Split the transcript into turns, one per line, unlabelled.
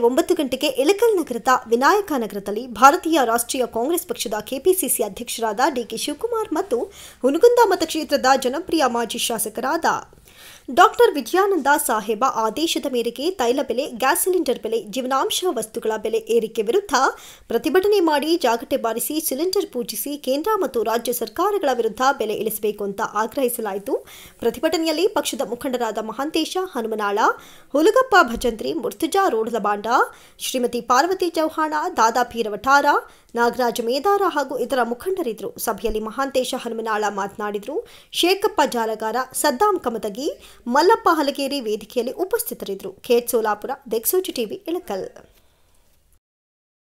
ಒಂಬತ್ತು ಗಂಟೆಗೆ ಇಳಕಲ್ ನಗರದ ವಿನಾಯಕ ನಗರದಲ್ಲಿ ಭಾರತೀಯ ರಾಷ್ಟ್ರೀಯ ಕಾಂಗ್ರೆಸ್ ಪಕ್ಷದ ಕೆಪಿಸಿಸಿ ಅಧ್ಯಕ್ಷರಾದ ಡಿಕೆ ಶಿವಕುಮಾರ್ ಮತ್ತು ಹುನಗುಂದ ಮತಕ್ಷೇತ್ರದ ಜನಪ್ರಿಯ ಮಾಜಿ ಶಾಸಕರಾದ ಡಾಕ್ಟರ್ ವಿಜಯಾನಂದ ಸಾಹೇಬ ಆದೇಶದ ಮೇರೆಗೆ ತೈಲ ಬೆಲೆ ಗ್ಯಾಸ್ ಸಿಲಿಂಡರ್ ಬೆಲೆ ಜೀವನಾಂಶ ವಸ್ತುಗಳ ಬೆಲೆ ಏರಿಕೆ ವಿರುದ್ಧ ಪ್ರತಿಭಟನೆ ಮಾಡಿ ಜಾಗಟೆ ಬಾರಿಸಿ ಸಿಲಿಂಡರ್ ಪೂಜಿಸಿ ಕೇಂದ್ರ ಮತ್ತು ರಾಜ್ಯ ಸರ್ಕಾರಗಳ ವಿರುದ್ಧ ಬೆಲೆ ಇಳಿಸಬೇಕು ಅಂತ ಆಗ್ರಹಿಸಲಾಯಿತು ಪ್ರತಿಭಟನೆಯಲ್ಲಿ ಪಕ್ಷದ ಮುಖಂಡರಾದ ಮಹಾಂತೇಶ ಹನುಮನಾಳ ಹುಲಗಪ್ಪ ಭಜಂತ್ರಿ ಮುರ್ತುಜಾ ರೋಡ್ಲಬಾಂಡ ಶ್ರೀಮತಿ ಪಾರ್ವತಿ ಚೌಹಾಣ ದಾದಾ ಪೀರವಠಾರ ನಾಗರಾಜ ಮೇದಾರ ಹಾಗೂ ಇತರ ಮುಖಂಡರಿದ್ದರು ಸಭೆಯಲ್ಲಿ ಮಹಾಂತೇಶ ಹನುಮನಾಳ ಮಾತನಾಡಿದರು ಶೇಖಪ್ಪ ಜಾಲಗಾರ ಸದ್ದಾಂ ಕಮತಗಿ ಮಲ್ಲಪ್ಪ ಹಲಗೇರಿ ವೇದಿಕೆಯಲ್ಲಿ ಉಪಸ್ಥಿತರಿದ್ದರು ಖೇತ್ ಸೋಲಾಪುರ ದೆಕ್ಸೋಜಿ ಟಿವಿ ಇಳಕಲ್